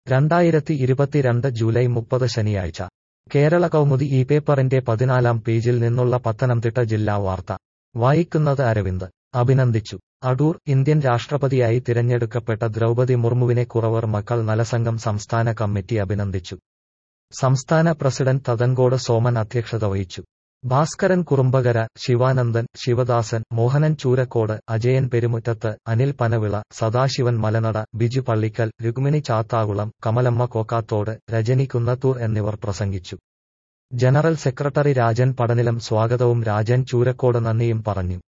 രണ്ടായിരത്തി ഇരുപത്തിരണ്ട് ജൂലൈ മുപ്പത് ശനിയാഴ്ച കേരള കൗമുദി ഈ പേപ്പറിന്റെ പതിനാലാം പേജിൽ നിന്നുള്ള പത്തനംതിട്ട ജില്ലാ വാർത്ത വായിക്കുന്നത് അരവിന്ദ് അഭിനന്ദിച്ചു അടൂർ ഇന്ത്യൻ രാഷ്ട്രപതിയായി തിരഞ്ഞെടുക്കപ്പെട്ട ദ്രൗപതി മുർമുവിനെ കുറവർ മക്കൾ നലസംഘം സംസ്ഥാന കമ്മിറ്റി അഭിനന്ദിച്ചു സംസ്ഥാന പ്രസിഡന്റ് തതൻകോട് സോമൻ അധ്യക്ഷത വഹിച്ചു ഭാസ്കരൻ കുറുമ്പകര ശിവാനന്ദൻ ശിവദാസൻ മോഹനൻ ചൂരക്കോട് അജയൻ പെരുമുറ്റത്ത് അനിൽ പനവിള സദാശിവൻ മലനട ബിജു പള്ളിക്കൽ രുക്മിണി ചാത്താകുളം കമലമ്മ കോക്കാത്തോട് രജനി കുന്നത്തൂർ എന്നിവർ പ്രസംഗിച്ചു ജനറൽ സെക്രട്ടറി രാജൻ പടനിലം സ്വാഗതവും രാജൻ ചൂരക്കോട് നന്ദിയും പറഞ്ഞു